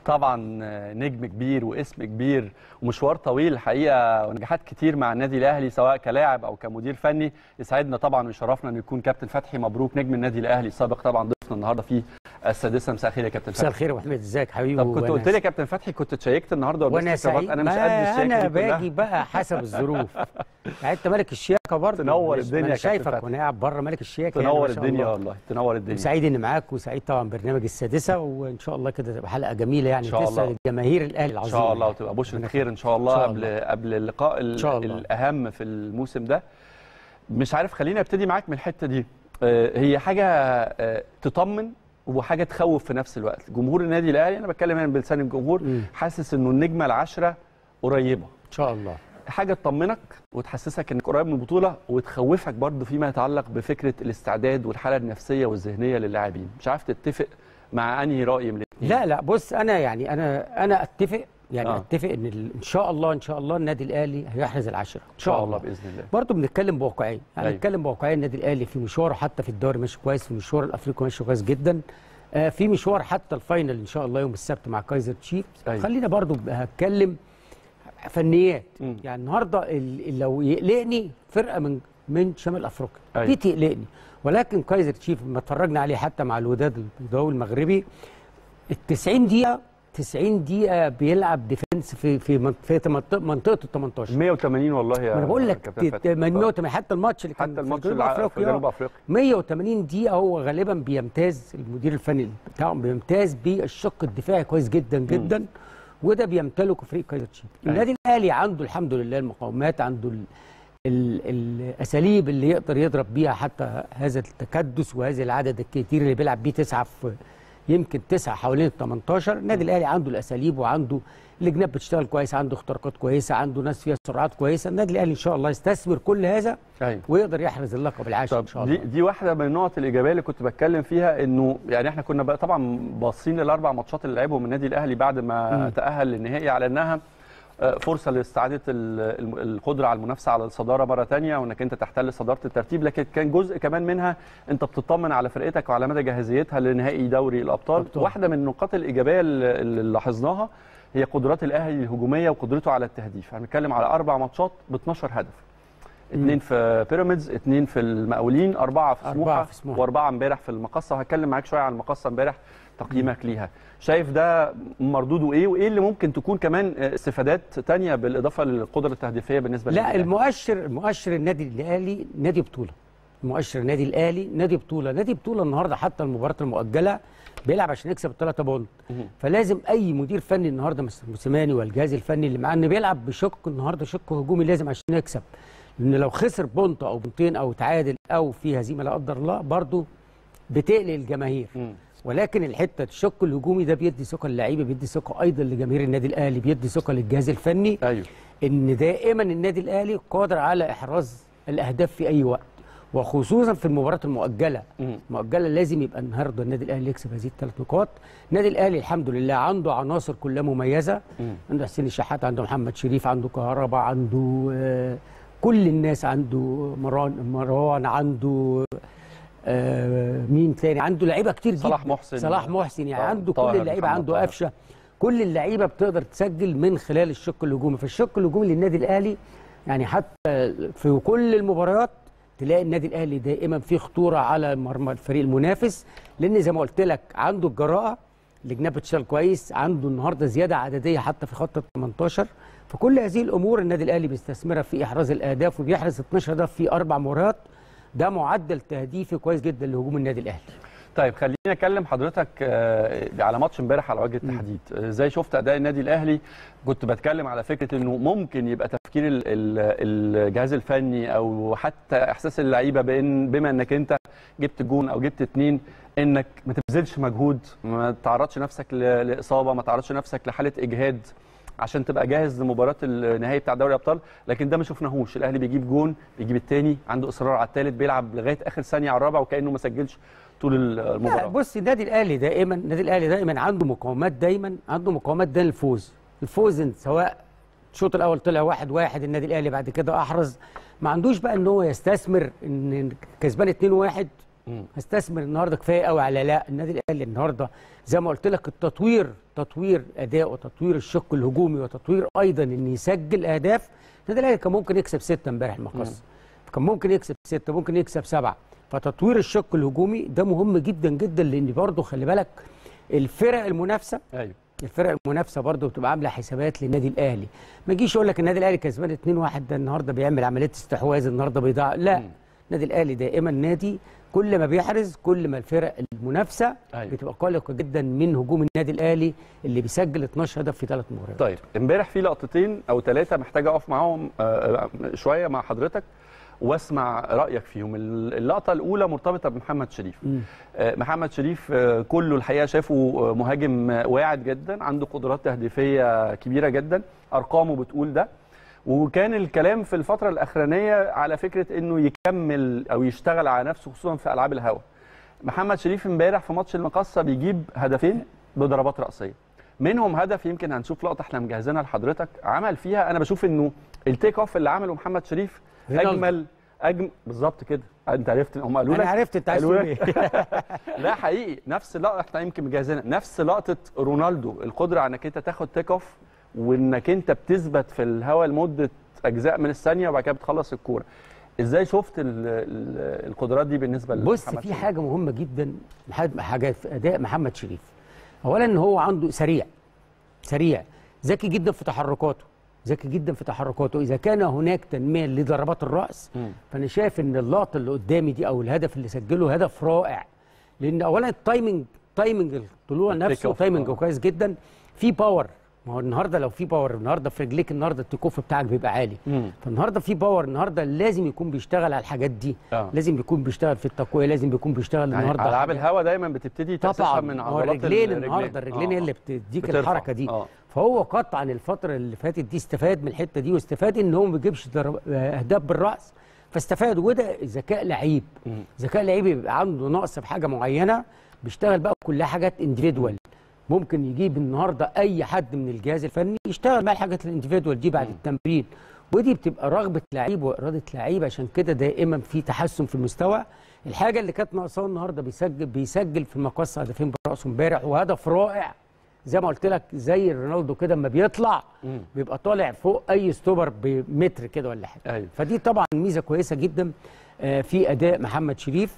طبعا نجم كبير واسم كبير ومشوار طويل الحقيقه ونجاحات كتير مع النادي الاهلي سواء كلاعب او كمدير فني يسعدنا طبعا ويشرفنا ان يكون كابتن فتحي مبروك نجم النادي الاهلي السابق طبعا ضيفنا النهارده في السادسه مساء الخير يا كابتن مساء فتحي الخير يا ابو حميد ازيك حبيبي طب كنت وأنا- قلت لي يا كابتن فتحي كنت اتشيكت النهارده وانا ولبست الكرافات. سعيد انا مش ما قد الشياكه انا دي كلها. باجي بقى حسب الظروف يعني انت مالك الشياكه برضه تنور معلش، الدنيا ما يا انا كابتن شايفك فتحي. وانا قاعد بره مالك الشياكه يعني تنور ما شاء الدنيا الله. والله تنور الدنيا سعيد اني معاك وسعيد طبعا برنامج السادسه وان شاء الله كده تبقى حلقه جميله يعني إن شاء الله. تسعد جماهير الاهلي ان العظيم شاء الله يعني. وتبقى بشرة ربنا خير ان شاء الله إن شاء قبل الله. قبل اللقاء ال- إن شاء الله. الاهم في الموسم ده مش عارف خليني ابتدي معاك من الحته دي آه، هي حاجه آه، تطمن وحاجه تخوف في نفس الوقت جمهور النادي الاهلي انا بتكلم هنا بلسان الجمهور مم. حاسس انه النجمه العشره قريبه ان شاء الله حاجه تطمنك وتحسسك انك قريب من البطوله وتخوفك برضه فيما يتعلق بفكره الاستعداد والحاله النفسيه والذهنيه للاعبين مش عارف تتفق مع انهي راي من الاثنين لا لا بص انا يعني انا انا اتفق يعني آه. آه. اتفق ان ال- ان شاء الله ان شاء الله النادي الاهلي هيحرز العشره ان شاء الله باذن الله برضه بنتكلم بواقعيه يعني أيوة. نتكلم بواقعيه النادي الاهلي في مشواره حتى في الدوري ماشي كويس في مشوار الافريقي ماشي كويس جدا آه في مشوار حتى الفاينل ان شاء الله يوم السبت مع كايزر تشيفز أيوة. خلينا برضه هتكلم فنيات مم. يعني النهارده ال- لو يقلقني فرقه من من شمال افريقيا أيوة. دي تقلقني ولكن كايزر تشيف لما اتفرجنا عليه حتى مع الوداد البيضاوي المغربي ال 90 دقيقه 90 دقيقه بيلعب ديفنس في في منط- في منطقه منطقه ال 18 180 والله يا ما انا بقول لك كابتن فتحي. من 180 حتى الماتش اللي كان حتى الماتش في جنوب اللي في افريقيا جنوب افريقيا 180 دقيقة هو غالبا بيمتاز المدير الفني بتاعهم بيمتاز بالشق الدفاعي كويس جدا جدا وده بيمتلكه فريق كايزر تشيف أيوة. النادي الاهلي عنده الحمد لله المقاومات عنده ال ال الاساليب اللي يقدر يضرب بيها حتى هذا التكدس وهذا العدد الكتير اللي بيلعب بيه تسعه في يمكن تسعه حوالين ال 18 النادي الاهلي عنده الاساليب وعنده الجناب بتشتغل كويس عنده اختراقات كويسه عنده ناس فيها سرعات كويسه النادي الاهلي ان شاء الله يستثمر كل هذا ايوه ويقدر يحرز اللقب العاشر طب ان شاء دي الله دي واحده من النقط الايجابيه اللي كنت بتكلم فيها انه يعني احنا كنا بقى طبعا باصين للاربع ماتشات اللي لعبهم النادي الاهلي بعد ما مم. تاهل للنهائي على انها آه، فرصه لاستعاده ال- الم- القدره على المنافسه على الصداره مره ثانيه وانك انت تحتل صداره الترتيب لكن كان جزء كمان منها انت بتطمن على فرقتك وعلى مدى جاهزيتها لنهائي دوري الابطال أبطال. واحده من النقاط الايجابيه اللي اللي لاحظناها هي قدرات الاهلي الهجوميه وقدرته على التهديف هنتكلم على اربع ماتشات ب 12 هدف اثنين في بيراميدز اثنين في المقاولين اربعه في أربعة سموحه في سموحة. واربعه امبارح في المقصه وهتكلم معاك شويه عن المقصه امبارح تقييمك ليها شايف ده مردوده ايه وايه اللي ممكن تكون كمان استفادات تانية بالاضافه للقدره التهديفيه بالنسبه لا للنادي المؤشر المؤشر النادي الاهلي نادي بطوله المؤشر النادي الاهلي نادي بطوله نادي بطوله النهارده حتى المباراه المؤجله بيلعب عشان يكسب الثلاثه بونت مهم. فلازم اي مدير فني النهارده مستر موسيماني والجهاز الفني اللي معاه انه بيلعب بشق النهارده شق هجومي لازم عشان يكسب لان لو خسر بونت او بونتين او تعادل او في هزيمه لا قدر الله برضه بتقلق الجماهير مم. ولكن الحته الشق الهجومي ده بيدي ثقه للعيبه بيدي ثقه ايضا لجماهير النادي الاهلي بيدي ثقه للجهاز الفني ايوه ان دائما النادي الاهلي قادر على احراز الاهداف في اي وقت وخصوصا في المباراه المؤجله مم. المؤجله لازم يبقى النهارده النادي الاهلي يكسب هذه الثلاث نقاط النادي الاهلي الحمد لله عنده عناصر كلها مميزه مم. عنده حسين الشحات عنده محمد شريف عنده كهربا عنده آه، كل الناس عنده مروان مروان عنده آه، مين تاني عنده لعيبه كتير جدا صلاح محسن. صلاح محسن يعني طاهر- عنده طاهر، كل اللعيبه محمد عنده طاهر. قفشه كل اللعيبه بتقدر تسجل من خلال الشق الهجومي فالشق الهجومي للنادي الاهلي يعني حتى في كل المباريات تلاقي النادي الاهلي دائما في خطوره على مرمى الفريق المنافس لان زي ما قلت لك عنده الجراءه الجناب بتشتغل كويس عنده النهارده زياده عدديه حتى في خط ال 18 فكل هذه الامور النادي الاهلي بيستثمرها في احراز الاهداف وبيحرز 12 هدف في اربع مباريات ده معدل تهديفي كويس جدا لهجوم النادي الاهلي طيب خليني اكلم حضرتك آه، على ماتش امبارح على وجه التحديد آه، ازاي شفت اداء النادي الاهلي كنت بتكلم على فكره انه ممكن يبقى تفكير ال- ال- الجهاز الفني او حتى احساس اللعيبه بان بما انك انت جبت جون او جبت اتنين انك ما تبذلش مجهود ما تعرضش نفسك ل- لاصابه ما تعرضش نفسك لحاله اجهاد عشان تبقى جاهز لمباراه النهائي بتاع دوري الابطال لكن ده ما شفناهوش الاهلي بيجيب جون بيجيب الثاني عنده اصرار على الثالث بيلعب لغايه اخر ثانيه على الرابع وكانه ما سجلش طول لا المباراه بص النادي الاهلي دائما النادي الاهلي دائما عنده مقاومات دايما عنده مقاومات دايما الفوز الفوز إن سواء الشوط الاول طلع واحد واحد النادي الاهلي بعد كده احرز ما عندوش بقى ان هو يستثمر ان كسبان 2 1 مم. هستثمر النهارده كفايه قوي على لا النادي الاهلي النهارده زي ما قلت لك التطوير تطوير اداء وتطوير الشق الهجومي وتطوير ايضا ان يسجل اهداف النادي الاهلي كان ممكن يكسب سته امبارح المقص كان ممكن يكسب سته ممكن يكسب سبعه فتطوير الشق الهجومي ده مهم جدا جدا لان برضه خلي بالك الفرق المنافسه ايوه الفرق المنافسه برضه بتبقى عامله حسابات للنادي الاهلي ما يجيش يقول لك النادي الاهلي كسبان 2-1 ده النهارده بيعمل عمليه استحواذ النهارده بيضيع لا مم. النادي الاهلي دائما نادي كل ما بيحرز كل ما الفرق المنافسه أيوة. بتبقى قلقه جدا من هجوم النادي الاهلي اللي بيسجل 12 هدف في ثلاث مباريات طيب امبارح في لقطتين او ثلاثه محتاج اقف معاهم آه، آه، شويه مع حضرتك واسمع رايك فيهم اللقطه الاولى مرتبطه بمحمد شريف مم. آه، محمد شريف آه، كله الحقيقه شافه آه، مهاجم آه، واعد جدا عنده قدرات تهديفيه كبيره جدا ارقامه بتقول ده وكان الكلام في الفتره الاخرانيه على فكره انه يكمل او يشتغل على نفسه خصوصا في العاب الهوا محمد شريف امبارح في ماتش المقصه بيجيب هدفين بضربات راسيه منهم هدف يمكن هنشوف لقطه احنا مجهزينها لحضرتك عمل فيها انا بشوف انه التيك اوف اللي عمله محمد شريف رينالدو. اجمل اجمل بالظبط كده انت عرفت هم قالوا لك انا عرفت انت عايز قالوا تقول لك. ايه لا حقيقي نفس اللقطه احنا يمكن مجهزينها نفس لقطه رونالدو القدره على انك انت تاخد تيك اوف وانك انت بتثبت في الهواء لمده اجزاء من الثانيه وبعد كده بتخلص الكوره ازاي شفت ال ال القدرات دي بالنسبه بص لمحمد في شريف؟ حاجه مهمه جدا حاجه حاجة في اداء محمد شريف اولا ان هو عنده سريع سريع ذكي جدا في تحركاته ذكي جدا في تحركاته اذا كان هناك تنميه لضربات الراس مم. فانا شايف ان اللقطه اللي قدامي دي او الهدف اللي سجله هدف رائع لان اولا التايمنج تايمنج الطلوع التيك نفسه أوف، تايمنج آه. كويس جدا في باور ما هو النهارده لو في باور النهارده في رجليك النهارده التيك اوف بتاعك بيبقى عالي مم. فالنهارده في باور النهارده لازم يكون بيشتغل على الحاجات دي آه. لازم يكون بيشتغل في التقويه لازم يكون بيشتغل يعني النهارده العاب حاجة- الهوا دايما بتبتدي تاسيسها طبعا من هو عضلات الرجلين النهارده الرجلين هي آه. اللي بتديك بترفع. الحركه دي آه. فهو قطعا الفتره اللي فاتت دي استفاد من الحته دي واستفاد ان هو ما بيجيبش ضرب- آه، اهداف بالراس فاستفاد وده ذكاء لعيب مم. ذكاء لعيب يبقى عنده نقص في حاجه معينه بيشتغل بقى كلها حاجات انديفيدوال ممكن يجيب النهارده اي حد من الجهاز الفني يشتغل مع الحاجات الانديفيدوال دي بعد التمرين ودي بتبقى رغبه لعيب واراده لعيب عشان كده دائما في تحسن في المستوى الحاجه اللي كانت ناقصاه النهارده بيسجل بيسجل في المقص هدفين براسه امبارح وهدف رائع زي ما قلت لك زي رونالدو كده اما بيطلع مم. بيبقى طالع فوق اي ستوبر بمتر كده ولا حاجه ايوه فدي طبعا ميزه كويسه جدا آه، في اداء محمد شريف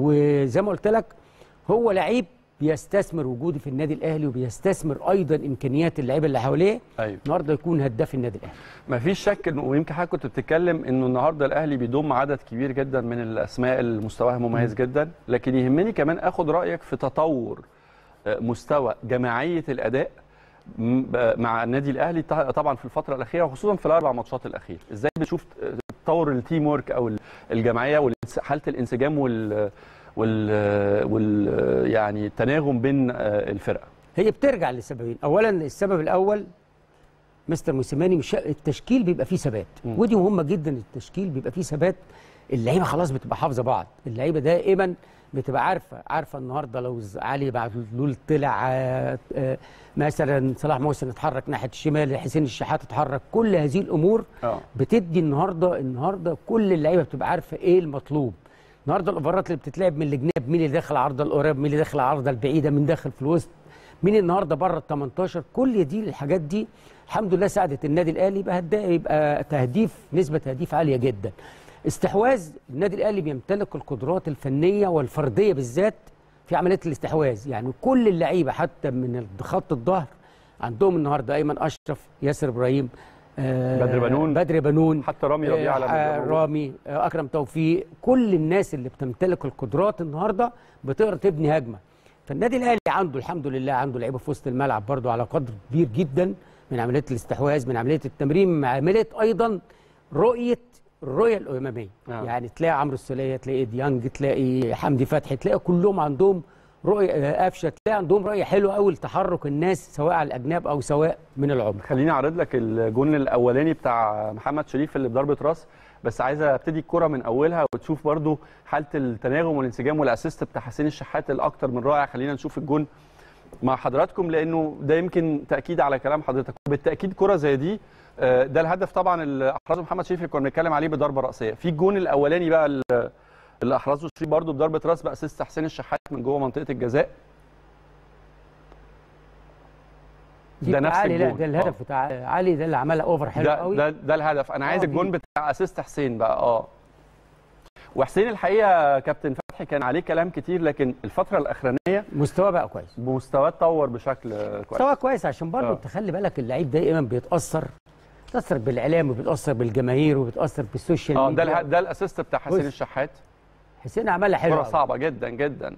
وزي ما قلت لك هو لعيب بيستثمر وجوده في النادي الاهلي وبيستثمر ايضا امكانيات اللعيبه اللي حواليه ايوه النهارده يكون هداف النادي الاهلي ما فيش شك انه ويمكن حضرتك كنت بتتكلم انه النهارده الاهلي بيضم عدد كبير جدا من الاسماء اللي مستواها مميز جدا لكن يهمني كمان اخد رايك في تطور آه، مستوى جماعيه الاداء م- ب- مع النادي الاهلي ط- طبعا في الفتره الاخيره وخصوصا في الاربع ماتشات الاخيره ازاي بتشوف آه، تطور التيم ورك او ال- الجماعيه وحاله الانسجام وال وال, وال يعني التناغم بين آه، الفرقه هي بترجع لسببين اولا السبب الاول مستر موسيماني مش التشكيل بيبقى فيه ثبات مم. ودي مهمه جدا التشكيل بيبقى فيه ثبات اللعيبه خلاص بتبقى حافظه بعض اللعيبه دائما بتبقى عارفه عارفه النهارده لو ز- علي معلول طلع آه، آه، مثلا صلاح محسن اتحرك ناحيه الشمال حسين الشحات اتحرك كل هذه الامور اه بتدي النهارده النهارده كل اللعيبه بتبقى عارفه ايه المطلوب النهارده الاوفرات اللي بتتلعب من الجناب مين اللي داخل عرضه القريب مين اللي داخل عرضه البعيده مين داخل في الوسط مين النهارده بره ال 18 كل دي الحاجات دي الحمد لله ساعدت النادي الاهلي يبقى هدا- يبقى تهديف نسبه تهديف عاليه جدا استحواذ النادي الاهلي بيمتلك القدرات الفنيه والفرديه بالذات في عمليه الاستحواذ يعني كل اللعيبه حتى من خط الظهر عندهم النهارده ايمن اشرف ياسر ابراهيم آه، بدر بنون. بدر بنون حتى رامي ربيعه لما آه، بيبقى موجود. رامي آه، اكرم توفيق كل الناس اللي بتمتلك القدرات النهارده بتقدر تبني هجمه فالنادي الاهلي عنده الحمد لله عنده لعيبه في وسط الملعب برضو على قدر كبير جدا من عمليه الاستحواذ من عمليه التمرين من عمليه ايضا رؤيه الرؤيه الاماميه آه. يعني تلاقي عمرو السوليه تلاقي ديانج تلاقي حمدي فتحي تلاقي كلهم عندهم رؤيه آه، قفشه تلاقي عندهم رؤيه حلوه قوي لتحرك الناس سواء على الاجناب او سواء من العمر خليني اعرض لك الجون الاولاني بتاع محمد شريف اللي بضربه راس بس عايز ابتدي الكره من اولها وتشوف برضو حاله التناغم والانسجام والاسيست بتاع حسين الشحات الاكتر من رائع خلينا نشوف الجون مع حضراتكم لانه ده يمكن تاكيد على كلام حضرتك بالتاكيد كره زي دي آه، ده الهدف طبعا اللي احرزه محمد شريف اللي كنا بنتكلم عليه بضربه راسيه في الجون الاولاني بقى ال- اللي احرزه شريف برضه بضربه راس باسيست حسين الشحات من جوه منطقه الجزاء دي ده بتاع نفس علي لا الجون. ده الهدف بتاع علي ده اللي عملها اوفر حلو ده قوي ده ده الهدف انا عايز آه، الجون دي. بتاع اسيست حسين بقى اه وحسين الحقيقه كابتن فتحي كان عليه كلام كتير لكن الفتره الاخرانيه مستواه بقى كويس مستواه اتطور بشكل كويس مستواه كويس عشان برضه آه. انت خلي بالك اللعيب دايما بيتاثر بيتاثر بالاعلام وبيتاثر بالجماهير وبيتاثر بالسوشيال اه ده ميديا اله- ده الاسيست بتاع حسين بص. الشحات حسين عملها حلو كره قوي. صعبه جدا جدا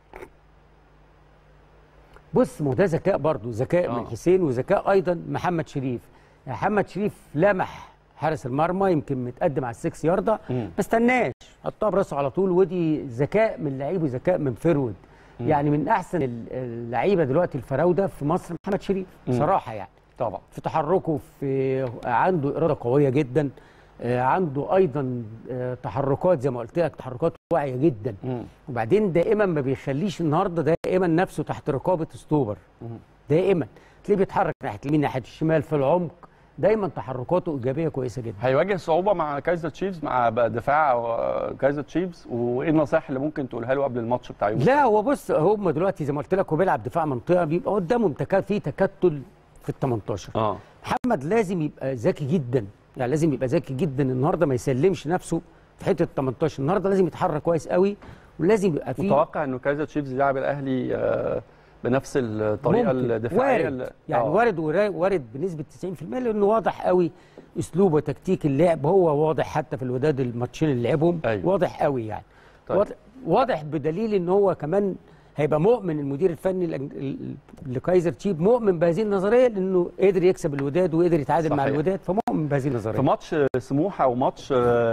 بص ما هو ده ذكاء برضه ذكاء آه. من حسين وذكاء ايضا محمد شريف يعني محمد شريف لمح حارس المرمى يمكن متقدم على السكس ياردة مم. ما استناش حطها براسه على طول ودي ذكاء من لعيب وذكاء من فرود يعني من احسن ال- اللعيبه دلوقتي الفراوده في مصر محمد شريف بصراحه يعني طبعا في تحركه في عنده اراده قويه جدا آه، عنده ايضا آه، تحركات زي ما قلت لك تحركات واعيه جدا مم. وبعدين دائما ما بيخليش النهارده دائما نفسه تحت رقابه اسطوبر مم. دائما تلاقيه بيتحرك ناحيه اليمين ناحيه الشمال في العمق دايما تحركاته ايجابيه كويسه جدا هيواجه صعوبه مع كايزر تشيفز مع بقى دفاع آه، كايزر تشيفز وايه النصائح اللي ممكن تقولها له قبل الماتش بتاع يوم لا هو بص هم دلوقتي زي ما قلت لك هو بيلعب دفاع منطقه بيبقى قدامهم تكا في تكتل في ال 18 اه محمد لازم يبقى ذكي جدا يعني لازم يبقى ذكي جدا النهارده ما يسلمش نفسه في حته ال 18 النهارده لازم يتحرك كويس قوي ولازم يبقى فيه متوقع انه كايزر تشيفز يلعب الاهلي آه، بنفس الطريقه ممكن. الدفاعيه وارد اللي- يعني آه. وارد ورا- وارد بنسبه 90% لانه واضح قوي اسلوبه وتكتيك اللعب هو واضح حتى في الوداد الماتشين اللي لعبهم أيوة. واضح قوي يعني طيب. واضح, واضح بدليل ان هو كمان هيبقى مؤمن المدير الفني الأج- ال- لكايزر تشيب مؤمن بهذه النظريه لانه قدر يكسب الوداد وقدر يتعادل مع صحيح. الوداد فمؤمن بهذه في النظريه ماتش سموحه وماتش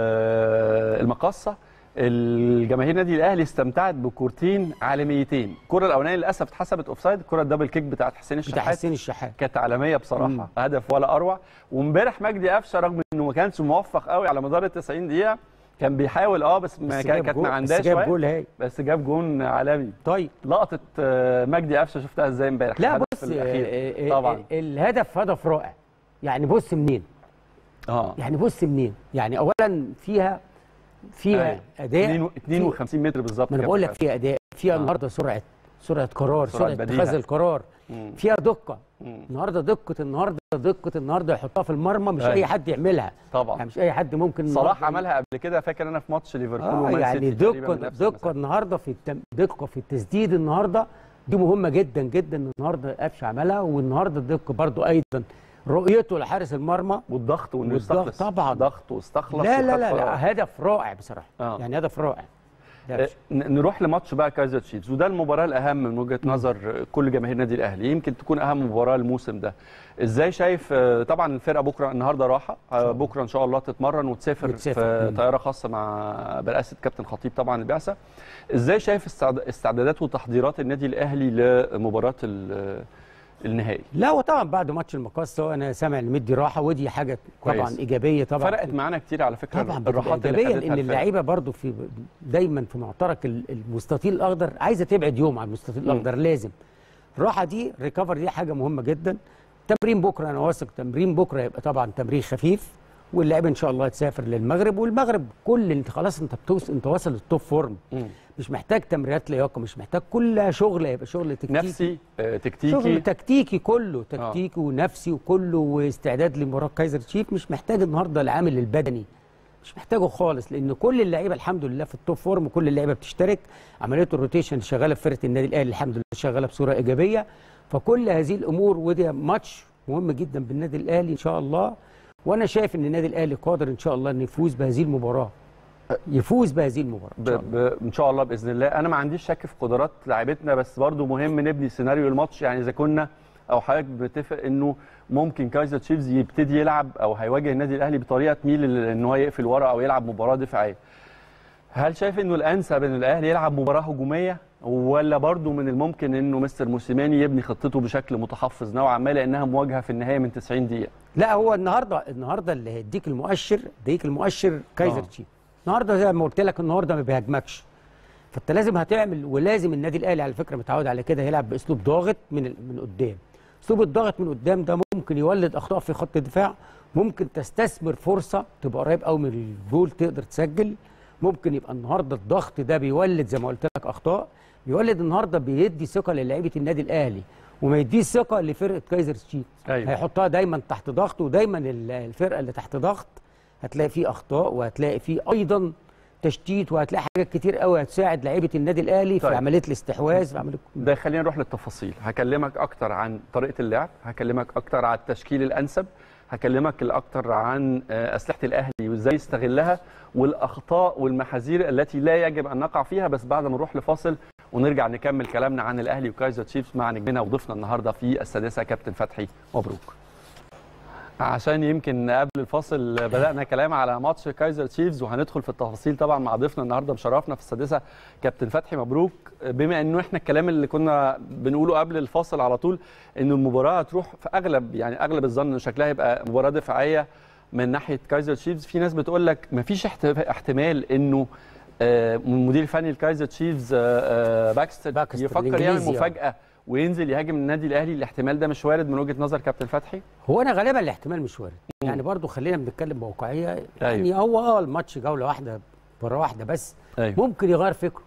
آه، المقصه الجماهير النادي الاهلي استمتعت بكورتين عالميتين الكره الاولانيه للاسف اتحسبت اوفسايد الكره الدبل كيك بتاعت حسين بتاع الشحات حسين الشحات كانت عالميه بصراحه مم. هدف ولا اروع وامبارح مجدي قفشه رغم انه ما كانش موفق قوي على مدار ال 90 دقيقه كان بيحاول اه بس ما بس كان- جاب كانت جول- ما بس عندهاش جاب شويه جول هاي بس جاب جون عالمي طيب لقطه آه، مجدي قفشه شفتها ازاي امبارح لا الهدف بص الأخير. آه، آه، طبعا آه، الهدف هدف رائع يعني بص منين اه يعني بص منين يعني اولا فيها فيها أيوة. اداء 52 متر بالظبط ما انا كابتن بقول لك حسن. فيها اداء فيها آه. النهارده سرعه سرعه قرار سرعة سرعه بديهة. اتخاذ القرار مم. فيها دقه مم. النهارده دقه النهارده دقه النهارده يحطها في المرمى مش أيوة. اي حد يعملها طبعا يعني مش اي حد ممكن صلاح النهاردة- عملها قبل كده فاكر انا في ماتش ليفربول اه ومان يعني سيتي تقريباً دقه بنفس دقه المسافة. النهارده في التم... دقه في التسديد النهارده دي مهمه جدا جدا النهارده قفشه عملها والنهارده الدقه برضو ايضا رؤيته لحارس المرمى والضغط وانه والضغط يستخلص طبعاً. ضغط واستخلص لا لا وخد لا, قرار. لا هدف رائع بصراحه آه. يعني هدف رائع ده آه، ن- نروح لماتش بقى كايزر تشيفز وده المباراه الاهم من وجهه نظر كل جماهير النادي الاهلي يمكن تكون اهم مباراه الموسم ده ازاي شايف آه، طبعا الفرقه بكره النهارده راحه آه، بكره ان شاء الله تتمرن وتسافر وتسافر. في مم. طياره خاصه مع برئاسه كابتن خطيب طبعا البعثه ازاي شايف استعد- استعدادات وتحضيرات النادي الاهلي لمباراه ال- النهائي لا وطبعا بعد ماتش المقاصه انا سامع ان مدي راحه ودي حاجه طبعا كويس. ايجابيه طبعا فرقت معانا كتير على فكره طبعا بتبقى الراحات اللي ايجابيه خدتها لان الفرقة. اللعيبه برضو في دايما في معترك ال- المستطيل الاخضر عايزه تبعد يوم عن المستطيل مم. الاخضر لازم الراحه دي الريكفر دي حاجه مهمه جدا تمرين بكره انا واثق تمرين بكره يبقى طبعا تمرين خفيف واللاعب ان شاء الله تسافر للمغرب والمغرب كل انت خلاص انت بتوصل انت واصل للتوب فورم مم. مش محتاج تمرينات لياقه مش محتاج كلها شغل يبقى شغل تكتيكي نفسي آه، شغل تكتيكي تكتيكي كله تكتيكي ونفسي وكله واستعداد لمباراه كايزر تشيف مش محتاج النهارده العامل البدني مش محتاجه خالص لان كل اللعيبه الحمد لله في التوب فورم وكل اللعيبه بتشترك عمليه الروتيشن شغاله في فرقه النادي الاهلي الحمد لله شغاله بصوره ايجابيه فكل هذه الامور وده ماتش مهم جدا بالنادي الاهلي ان شاء الله وانا شايف ان النادي الاهلي قادر ان شاء الله انه يفوز بهذه المباراه يفوز بهذه المباراه ان ب... شاء الله ب... ان شاء الله باذن الله انا ما عنديش شك في قدرات لاعيبتنا بس برضو مهم نبني سيناريو الماتش يعني اذا كنا او حضرتك بتتفق انه ممكن كايزر تشيفز يبتدي يلعب او هيواجه النادي الاهلي بطريقه تميل ل- ان هو يقفل ورا او يلعب مباراه دفاعيه هل شايف انه الانسب ان الاهلي يلعب مباراه هجوميه ولا برضو من الممكن انه مستر موسيماني يبني خطته بشكل متحفظ نوعا ما لانها مواجهه في النهايه من 90 دقيقه لا هو النهارده النهارده اللي هيديك المؤشر هيديك المؤشر كايزر آه. تشيف النهارده زي ما قلت لك النهارده ما بيهاجمكش فانت لازم هتعمل ولازم النادي الاهلي على فكره متعود على كده هيلعب باسلوب ضاغط من ال- من قدام اسلوب الضغط من قدام ده ممكن يولد اخطاء في خط الدفاع ممكن تستثمر فرصه تبقى قريب قوي من الجول تقدر تسجل ممكن يبقى النهارده الضغط ده بيولد زي ما قلت لك اخطاء بيولد النهارده بيدي ثقه للاعيبه النادي الاهلي وما يديش ثقه لفرقه كايزر تشيفز أيوة. هيحطها دايما تحت ضغط ودايما ال- الفرقه اللي تحت ضغط هتلاقي فيه اخطاء وهتلاقي فيه ايضا تشتيت وهتلاقي حاجات كتير قوي هتساعد لعيبه النادي الاهلي طيب. في عمليه الاستحواذ في عمليه ده خلينا نروح للتفاصيل هكلمك اكتر عن طريقه اللعب هكلمك اكتر عن التشكيل الانسب هكلمك الاكتر عن آه، اسلحه الاهلي وازاي يستغلها والاخطاء والمحاذير التي لا يجب ان نقع فيها بس بعد ما نروح لفاصل ونرجع نكمل كلامنا عن الاهلي وكايزر تشيفز مع نجمنا وضيفنا النهارده في السادسه كابتن فتحي مبروك عشان يمكن قبل الفاصل بدأنا كلام على ماتش كايزر تشيفز وهندخل في التفاصيل طبعا مع ضيفنا النهارده مشرفنا في السادسه كابتن فتحي مبروك بما انه احنا الكلام اللي كنا بنقوله قبل الفاصل على طول ان المباراه هتروح في اغلب يعني اغلب الظن ان شكلها يبقى مباراه دفاعيه من ناحيه كايزر تشيفز في ناس بتقول لك مفيش احت- احتمال انه آه، المدير الفني لكايزر تشيفز آه، آه، باكستر, باكستر يفكر يعمل الإنجليزي، آه. مفاجاه وينزل يهاجم النادي الاهلي الاحتمال ده مش وارد من وجهه نظر كابتن فتحي هو انا غالبا الاحتمال مش وارد مم. يعني برضو خلينا بنتكلم بواقعيه أيوة. يعني هو اه الماتش جوله واحده مره واحده بس ايوه ممكن يغير فكره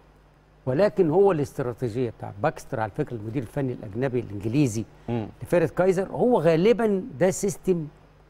ولكن هو الاستراتيجيه بتاع باكستر على فكره المدير الفني الاجنبي الانجليزي مم. لفرقه كايزر هو غالبا ده سيستم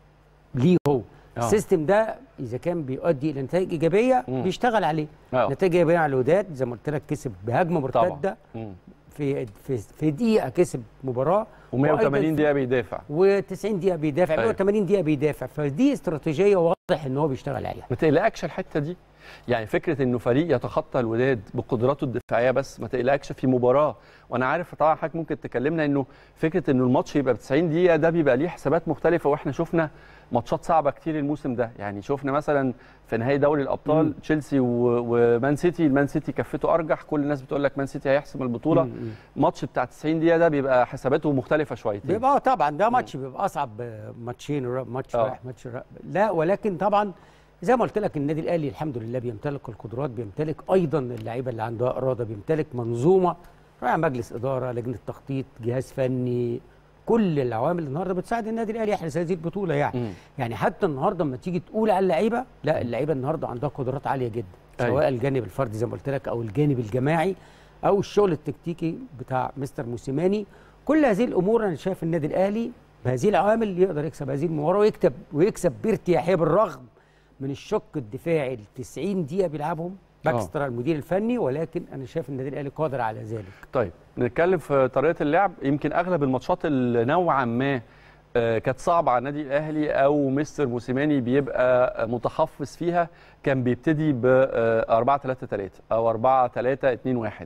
ليه هو آه. السيستم ده اذا كان بيؤدي الى نتائج ايجابيه مم. بيشتغل عليه آه. نتائج ايجابيه على الوداد زي ما قلت لك كسب بهجمه طبعا مرتده مم. في في في دقيقه كسب مباراه و180 وأيضاً في- دقيقه بيدافع و90 دقيقه بيدافع أيوة. 180 دقيقه بيدافع فدي استراتيجيه واضح ان هو بيشتغل عليها ما تقلقكش الحته دي يعني فكره انه فريق يتخطى الوداد بقدراته الدفاعيه بس ما تقلقكش في مباراه وانا عارف طبعا حضرتك ممكن تكلمنا انه فكره انه الماتش يبقى ب 90 دقيقه ده بيبقى ليه حسابات مختلفه واحنا شفنا ماتشات صعبه كتير الموسم ده يعني شفنا مثلا في نهائي دوري الابطال مم. تشيلسي و- ومان سيتي المان سيتي كفته ارجح كل الناس بتقول لك مان سيتي هيحسم البطوله مم. ماتش بتاع 90 دقيقه ده بيبقى حساباته مختلفه شويتين بيبقى آه طبعا ده ماتش بيبقى اصعب آه، ماتشين را- ماتش آه. رايح ماتش رايح لا ولكن طبعا زي ما قلت لك النادي الاهلي الحمد لله بيمتلك القدرات بيمتلك ايضا اللعيبه اللي عندها اراده بيمتلك منظومه راعي مجلس اداره لجنه تخطيط جهاز فني كل العوامل النهارده بتساعد النادي الاهلي يحرز هذه البطوله يعني مم. يعني حتى النهارده لما تيجي تقول على اللعيبه لا اللعيبه النهارده عندها قدرات عاليه جدا أيوة. سواء الجانب الفردي زي ما قلت لك او الجانب الجماعي او الشغل التكتيكي بتاع مستر موسيماني كل هذه الامور انا شايف النادي الاهلي بهذه العوامل يقدر يكسب هذه المباراه ويكتب ويكسب بارتياحيه بالرغم من الشق الدفاعي ال 90 دقيقه بيلعبهم باكسترا المدير الفني ولكن انا شايف النادي الاهلي قادر على ذلك طيب نتكلم في طريقه اللعب يمكن اغلب الماتشات اللي نوعا ما آه، كانت صعبه على النادي الاهلي او مستر موسيماني بيبقى متحفظ فيها كان بيبتدي ب 4 3 3 او 4 3 2 1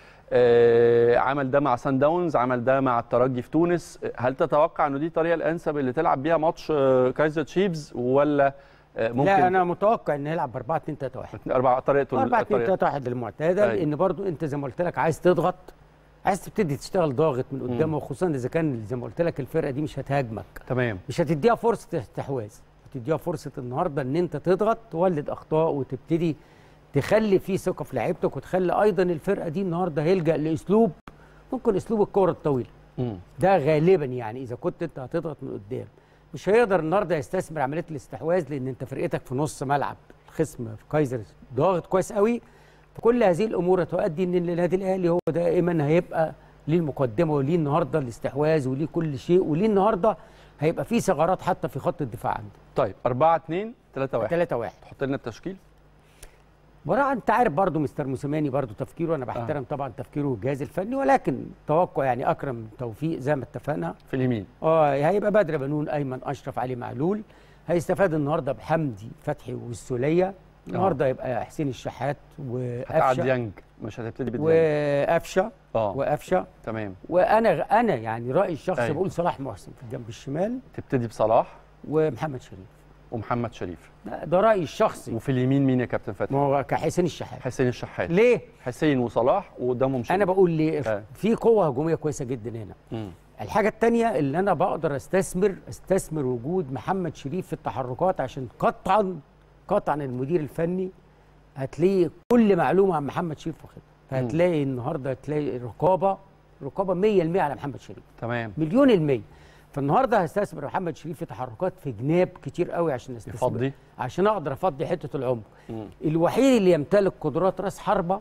آه، عمل ده مع سان داونز عمل ده مع الترجي في تونس هل تتوقع انه دي الطريقه الانسب اللي تلعب بيها ماتش آه، كايزر تشيفز ولا آه، ممكن لا انا متوقع ان يلعب ب 4 2 3 1 أربعة طريقته 4 2 الطريقة. 3 1 المعتاده أيوة. لان برضو انت زي ما قلت لك عايز تضغط عايز تبتدي تشتغل ضاغط من قدام وخصوصا اذا كان زي ما قلت لك الفرقه دي مش هتهاجمك تمام مش هتديها فرصه استحواذ هتديها فرصه النهارده ان انت تضغط تولد اخطاء وتبتدي تخلي في ثقه في لعيبتك وتخلي ايضا الفرقه دي النهارده هيلجا لاسلوب ممكن اسلوب الكره الطويله مم. ده غالبا يعني اذا كنت انت هتضغط من قدام مش هيقدر النهارده يستثمر عمليه الاستحواذ لان انت فرقتك في نص ملعب الخصم في كايزر ضاغط كويس قوي فكل هذه الامور هتؤدي ان النادي الاهلي هو دائما هيبقى ليه المقدمه وليه النهارده الاستحواذ وليه كل شيء وليه النهارده هيبقى في ثغرات حتى في خط الدفاع عنده طيب 4 2 3 1 3 1 تحط لنا التشكيل مراعي انت عارف برضو مستر موسيماني برضو تفكيره انا بحترم آه. طبعا تفكيره والجهاز الفني ولكن توقع يعني اكرم توفيق زي ما اتفقنا في اليمين اه هيبقى بدر بنون ايمن اشرف علي معلول هيستفاد النهارده بحمدي فتحي والسوليه النهارده هيبقى حسين الشحات هتقعد وقفشه يانج مش هتبتدي بديانج وقفشه اه وقفشه تمام وانا انا يعني رايي الشخصي أيوة. بقول صلاح محسن في الجنب الشمال تبتدي بصلاح ومحمد شريف ومحمد شريف ده, ده رايي الشخصي وفي اليمين مين يا كابتن ما فتحي هو كحسين الشحات حسين الشحات ليه حسين وصلاح وقدامهم شريف انا بقول ليه آه. في قوه هجوميه كويسه جدا هنا مم. الحاجة التانية اللي أنا بقدر أستثمر أستثمر وجود محمد شريف في التحركات عشان قطعا قطعا المدير الفني هتلاقي كل معلومة عن محمد شريف واخدها فهتلاقي النهاردة هتلاقي رقابة رقابة 100% على محمد شريف تمام مليون المية فالنهارده هستثمر محمد شريف في تحركات في جناب كتير قوي عشان استثمر يفضي عشان اقدر افضي حته العمق مم. الوحيد اللي يمتلك قدرات راس حربه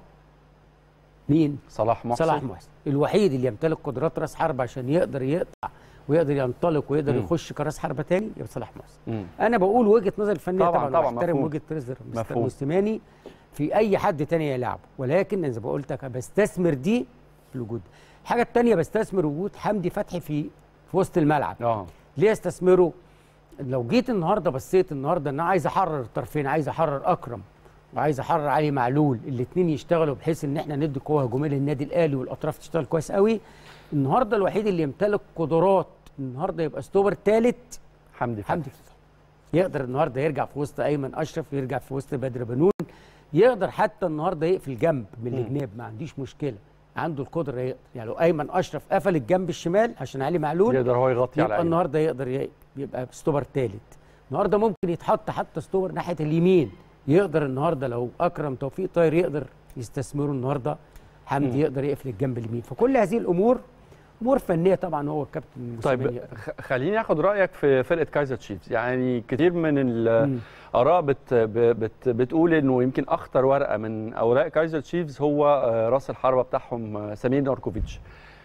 مين صلاح محسن صلاح محسن الوحيد اللي يمتلك قدرات راس حربه عشان يقدر يقطع ويقدر ينطلق ويقدر مم. يخش كراس حربه تاني يبقى صلاح محسن مم. انا بقول وجهه نظر الفنيه طبعاً، طبعا, طبعاً، طبعا واحترم مفهوم. وجهه نظر مستر مفهوم. موسيماني في اي حد تاني يلعبه ولكن زي ما قلت لك بستثمر دي في الوجود الحاجه الثانيه بستثمر وجود حمدي فتحي في في وسط الملعب اه ليه استثمره لو جيت النهارده بصيت النهارده ان انا عايز احرر الطرفين عايز احرر اكرم وعايز احرر علي معلول الاثنين يشتغلوا بحيث ان احنا ندي قوه هجوميه للنادي الاهلي والاطراف تشتغل كويس قوي النهارده الوحيد اللي يمتلك قدرات النهارده يبقى ستوبر ثالث حمدي فتحي حمدي فتحي يقدر النهارده يرجع في وسط ايمن اشرف يرجع في وسط بدر بنون يقدر حتى النهارده يقفل جنب من مم. الجناب ما عنديش مشكله عنده القدره يقدر يعني لو ايمن اشرف قفل الجنب الشمال عشان علي معلول يقدر هو يغطي على يبقى أيمن. النهارده يقدر ي- يبقى ستوبر ثالث النهارده ممكن يتحط حتى ستوبر ناحيه اليمين يقدر النهارده لو اكرم توفيق طاهر يقدر يستثمره النهارده حمدي مم. يقدر يقفل الجنب اليمين فكل هذه الامور امور فنيه طبعا هو الكابتن موسيماني طيب يقدر. خ- خليني اخد رايك في فرقه كايزر تشيفز يعني كتير من ال مم. اراء بت بت بتقول انه يمكن اخطر ورقه من اوراق كايزر تشيفز هو آه، راس الحربه بتاعهم آه، سمير ناركوفيتش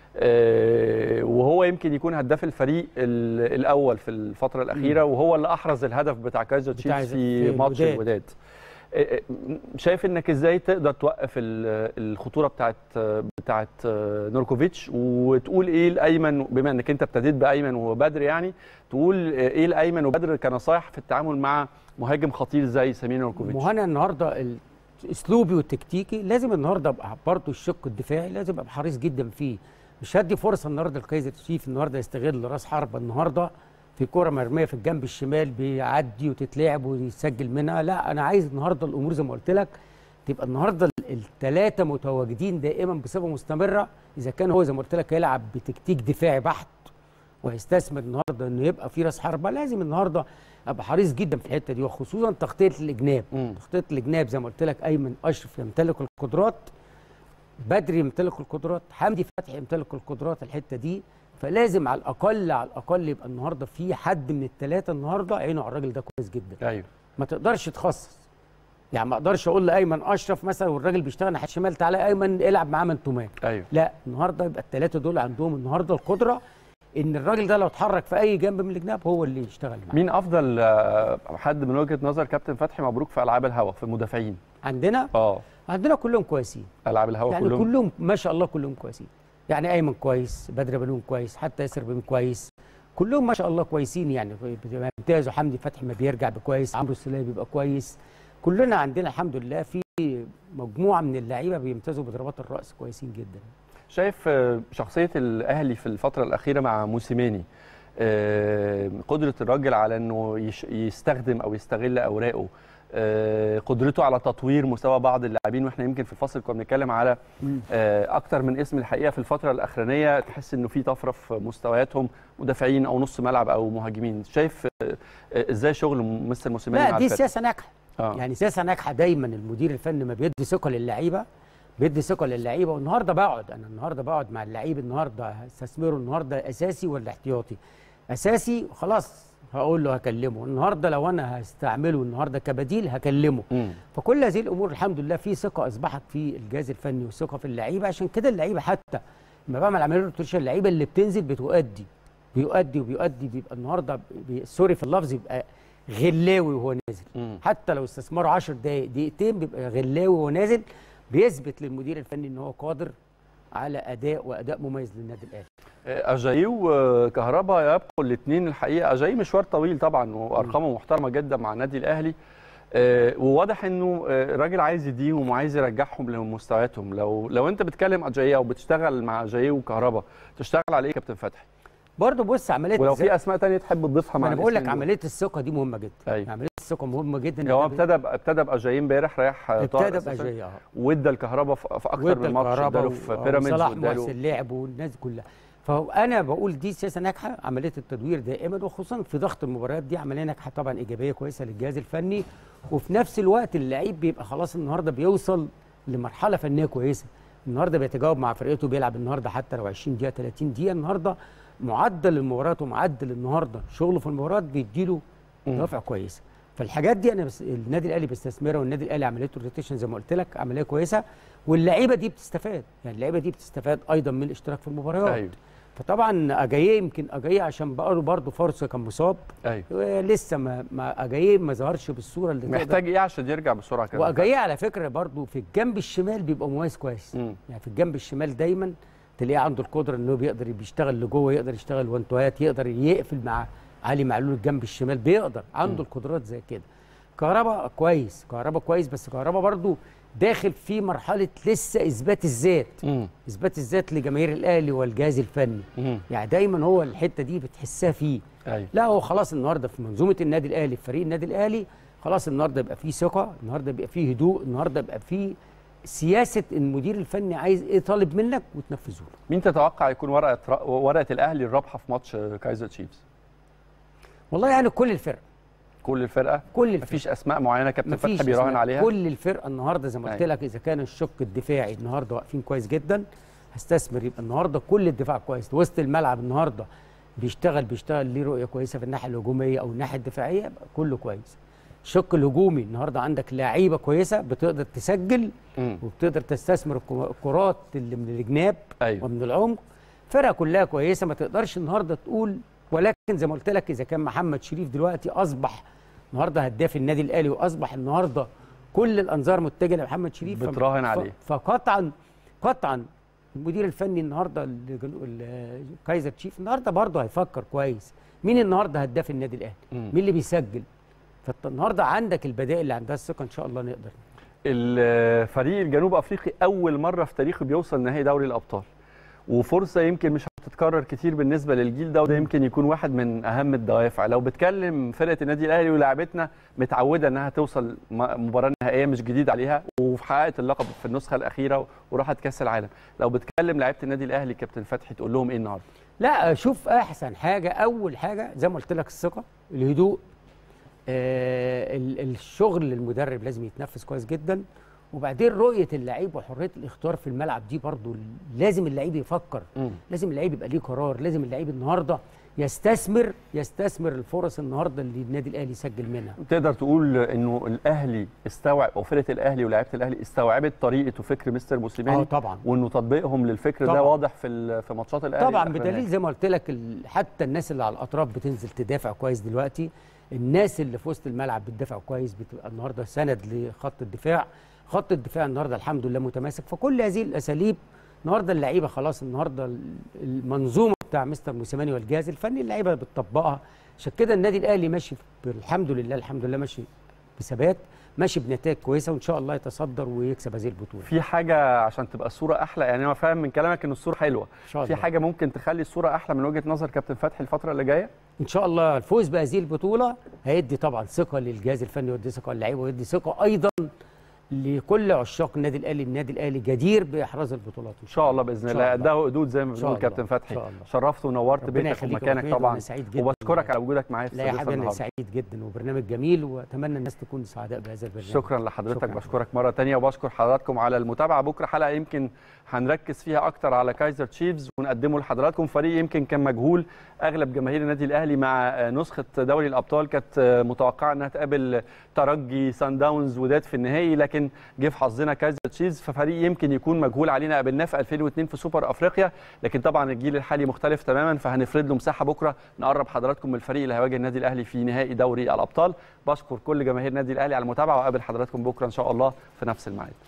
آه، وهو يمكن يكون هداف الفريق ال- الاول في الفتره الاخيره وهو اللي احرز الهدف بتاع كايزر بتاع تشيفز في في ماتش الوداد. الوداد آه، آه، شايف انك ازاي تقدر توقف ال- الخطوره بتاعت بتاعت آه، نوركوفيتش وتقول ايه الايمن بما انك انت ابتديت بايمن وبدر يعني تقول آه، ايه الايمن وبدر كنصايح في التعامل مع مهاجم خطير زي سمير نوركوفيتش مهنا النهارده ال- اسلوبي والتكتيكي لازم النهارده ابقى برضه الشق الدفاعي لازم ابقى حريص جدا فيه مش هدي فرصه النهارده لكايزر تشيف النهارده يستغل راس حربه النهارده في كره مرميه في الجنب الشمال بيعدي وتتلعب ويسجل منها لا انا عايز النهارده الامور زي ما قلت لك تبقى النهارده الثلاثه متواجدين دائما بصفه مستمره اذا كان هو زي ما قلت لك هيلعب بتكتيك دفاعي بحت وهيستثمر النهارده انه يبقى في راس حربه لازم النهارده ابقى حريص جدا في الحته دي وخصوصا تغطيه الاجناب مم. تغطيه الجناب زي ما قلت لك ايمن اشرف يمتلك القدرات بدري يمتلك القدرات حمدي فتحي يمتلك القدرات الحته دي فلازم على الاقل على الاقل يبقى النهارده في حد من الثلاثه النهارده عينه على الراجل ده كويس جدا ايوه ما تقدرش تخصص يعني ما اقدرش اقول لايمن اشرف مثلا والراجل بيشتغل ناحيه الشمال تعالى ايمن العب معاه من تومان ايوه لا النهارده يبقى الثلاثه دول عندهم النهارده القدره ان الراجل ده لو اتحرك في اي جنب من الجناب هو اللي يشتغل معاه مين افضل آه، حد من وجهه نظر كابتن فتحي مبروك في العاب الهوا في المدافعين عندنا اه عندنا كلهم كويسين العاب الهوا يعني كلهم كلهم ما شاء الله كلهم كويسين يعني ايمن كويس بدر بنون كويس حتى ياسر بن كويس كلهم ما شاء الله كويسين يعني بيمتازوا حمدي فتحي ما بيرجع بكويس عمرو السوليه بيبقى كويس كلنا عندنا الحمد لله في مجموعه من اللعيبه بيمتازوا بضربات الراس كويسين جدا شايف آه، شخصيه الاهلي في الفتره الاخيره مع موسيماني آه، قدره الراجل على انه يش- يستخدم او يستغل اوراقه آه، قدرته على تطوير مستوى بعض اللاعبين واحنا يمكن في الفصل كنا بنتكلم على آه، اكتر من اسم الحقيقه في الفتره الاخرانيه تحس انه في طفره في مستوياتهم مدافعين او نص ملعب او مهاجمين شايف آه، آه، ازاي شغل مستر موسيماني لا مع دي الفرقة؟ سياسه ناجحه آه. يعني سياسه ناجحه دايما المدير الفني ما بيدي ثقه للعيبه بيدي ثقه للعيبه والنهارده بقعد انا النهارده بقعد مع اللعيب النهارده هستثمره النهارده اساسي ولا احتياطي اساسي خلاص هقول له هكلمه النهارده لو انا هستعمله النهارده كبديل هكلمه مم. فكل هذه الامور الحمد لله في ثقه اصبحت في الجهاز الفني وثقه في اللعيبه عشان كده اللعيبه حتى لما بعمل عمليه روتيشن اللعيبه اللي بتنزل بتؤدي بيؤدي وبيؤدي بيبقى النهارده بي سوري في اللفظ يبقى غلاوي وهو نازل مم. حتى لو استثمروا 10 دقائق دقيقتين بيبقى غلاوي وهو نازل بيثبت للمدير الفني ان هو قادر على اداء واداء مميز للنادي الاهلي اجاي وكهربا يبقوا الاثنين الحقيقه اجاي مشوار طويل طبعا وارقامه محترمه جدا مع النادي الاهلي آه، وواضح انه آه، الراجل عايز يديهم وعايز يرجعهم لمستوياتهم لو لو انت بتكلم اجاي او بتشتغل مع اجاي وكهربا تشتغل على ايه يا كابتن فتحي برضه بص عمليه ولو الز- في اسماء تانية تحب تضيفها ما مع انا بقول لك الاسمين دول. عمليه الثقه دي مهمه جدا أيوة. عمليه الثقه مهمه جدا هو إنت ب- ابتدى ابتدى باجاي امبارح رايح آه، طاهر ابتدى أساساً، باجاي اه وادى الكهرباء في في اكتر وادى من ماتش الكهرباء اداله في و- بيراميدز وصلاح واداله محسن لعب والناس دي كلها فانا بقول دي سياسه ناجحه عمليه التدوير دائما وخصوصا في ضغط المباريات دي عمليه ناجحه طبعا ايجابيه كويسه للجهاز الفني وفي نفس الوقت اللعيب بيبقى خلاص النهارده بيوصل لمرحله فنيه كويسه النهارده بيتجاوب مع فرقته بيلعب النهارده حتى لو 20 دقيقه 30 دقيقه النهارده معدل المباريات ومعدل النهارده شغله في المباريات بيديله مم. دوافع كويسه فالحاجات دي انا بس النادي الاهلي بيستثمرها والنادي الاهلي عمليته الروتيشن زي ما قلت لك عمليه كويسه واللعيبه دي بتستفاد يعني اللعيبه دي بتستفاد ايضا من الاشتراك في المباريات ايوه فطبعا اجاييه يمكن اجاييه عشان بقى له برضه فرصه كان مصاب ايوه لسه ما ما اجاييه ما ظهرش بالصوره اللي تقدر محتاج ايه عشان يرجع بسرعه كده واجاييه على فكره برضه في الجنب الشمال بيبقى مميز كويس مم. يعني في الجنب الشمال دايما تلاقيه عنده القدره انه بيقدر بيشتغل لجوه يقدر يشتغل وانتوهات يقدر يقفل مع علي معلول الجنب الشمال بيقدر عنده القدرات زي كده كهربا كويس كهربا كويس بس كهربا برضه داخل في مرحله لسه اثبات الذات مم. اثبات الذات لجماهير الاهلي والجهاز الفني مم. يعني دايما هو الحته دي بتحسها فيه ايوه لا هو خلاص النهارده في منظومه النادي الاهلي في فريق النادي الاهلي خلاص النهارده يبقى فيه ثقه النهارده يبقى فيه هدوء النهارده يبقى فيه سياسه المدير الفني عايز ايه طالب منك وتنفذه له مين تتوقع يكون ورقه ورقه الاهلي الرابحه في ماتش كايزر تشيفز والله يعني كل الفرق كل الفرقه كل الفرق مفيش اسماء معينه كابتن مفيش فتحي بيراهن أسماء. عليها كل الفرقه النهارده زي ما قلت أيوة. لك اذا كان الشق الدفاعي النهارده واقفين كويس جدا هستثمر يبقى النهارده كل الدفاع كويس وسط الملعب النهارده بيشتغل بيشتغل ليه رؤيه كويسه في الناحيه الهجوميه او الناحيه الدفاعيه يبقى كله كويس الشق الهجومي النهارده عندك لعيبه كويسه بتقدر تسجل مم. وبتقدر تستثمر الكو- الكرات اللي من الجناب ايوه ومن العمق فرقه كلها كويسه ما تقدرش النهارده تقول ولكن زي ما قلت لك اذا كان محمد شريف دلوقتي اصبح النهارده هداف النادي الاهلي واصبح النهارده كل الانظار متجهه لمحمد شريف فم- بتراهن ف- عليه. فقطعا قطعا المدير الفني النهارده لجن- ال- كايزر تشيف النهارده برضه هيفكر كويس مين النهارده هداف النادي الاهلي مم. مين اللي بيسجل فالنهارده عندك البدائل اللي عندها الثقه ان شاء الله نقدر الفريق الجنوب افريقي اول مره في تاريخه بيوصل نهائي دوري الابطال وفرصه يمكن مش هتتكرر كتير بالنسبه للجيل ده وده يمكن يكون واحد من اهم الدوافع لو بتكلم فرقه النادي الاهلي ولاعبتنا متعوده انها توصل م- مباراه نهائيه مش جديد عليها وحققت اللقب في النسخه الاخيره وراحت كاس العالم لو بتكلم لعيبه النادي الاهلي كابتن فتحي تقول لهم ايه النهارده لا شوف احسن حاجه اول حاجه زي ما قلت لك الثقه الهدوء آه ال- الشغل المدرب لازم يتنفذ كويس جدا وبعدين رؤيه اللعيب وحريه الاختيار في الملعب دي برضو لازم اللعيب يفكر مم. لازم اللعيب يبقى ليه قرار لازم اللعيب النهارده يستثمر يستثمر الفرص النهارده اللي النادي الاهلي يسجل منها تقدر تقول انه الاهلي استوعب او فرقه الاهلي ولاعيبه الاهلي استوعبت طريقه وفكر مستر اه موسيماني طبعا وانه تطبيقهم للفكر ده طبعاً. واضح في ال- في ماتشات الاهلي طبعا الأخرانية. بدليل زي ما قلت لك ال- حتى الناس اللي على الاطراف بتنزل تدافع كويس دلوقتي الناس اللي في وسط الملعب بتدافع كويس بتبقى النهارده سند لخط الدفاع خط الدفاع النهارده الحمد لله متماسك فكل هذه الاساليب النهارده اللعيبه خلاص النهارده ال- المنظومه بتاع مستر موسيماني والجهاز الفني اللعيبه بتطبقها عشان كده النادي الاهلي ماشي ب- الحمد لله الحمد لله ماشي بثبات ماشي بنتائج كويسه وان شاء الله يتصدر ويكسب هذه البطوله في حاجه عشان تبقى الصوره احلى يعني انا فاهم من كلامك ان الصوره حلوه ان شاء في الله حاجه ممكن تخلي الصوره احلى من وجهه نظر كابتن فتحي الفتره اللي جايه ان شاء الله الفوز بهذه البطوله هيدي طبعا ثقه للجهاز الفني ويدي ثقه للعيبه ويدي ثقه ايضا لكل عشاق النادي الاهلي النادي الاهلي جدير باحراز البطولات ان شاء الله باذن إن الله شاء الله. ده حدود زي ما إن شاء بنقول الله. كابتن فتحي إن شاء الله. شرفت ونورت ربنا بيتك يخليك يا ومكانك أبو حميد، طبعا وأنا سعيد جدا وبشكرك على وجودك معايا في لا يا الضيافة حبيبي انا النهارده سعيد جدا وبرنامج جميل واتمنى الناس تكون سعداء بهذا البرنامج شكرا لحضرتك شكراً. بشكرك مره تانية وبشكر حضراتكم على المتابعه بكره حلقه يمكن هنركز فيها اكتر على كايزر تشيفز ونقدمه لحضراتكم فريق يمكن كان مجهول اغلب جماهير النادي الاهلي مع آه، نسخه دوري الابطال كانت آه، متوقعه انها تقابل ترجي سان داونز وداد في النهائي لكن جه في حظنا كايزر تشيفز ففريق يمكن يكون مجهول علينا قابلناه في 2002 في سوبر افريقيا لكن طبعا الجيل الحالي مختلف تماما فهنفرد له مساحه بكره نقرب حضراتكم من الفريق اللي هيواجه النادي الاهلي في نهائي دوري الابطال بشكر كل جماهير النادي الاهلي على المتابعه واقابل حضراتكم بكره ان شاء الله في نفس الميعاد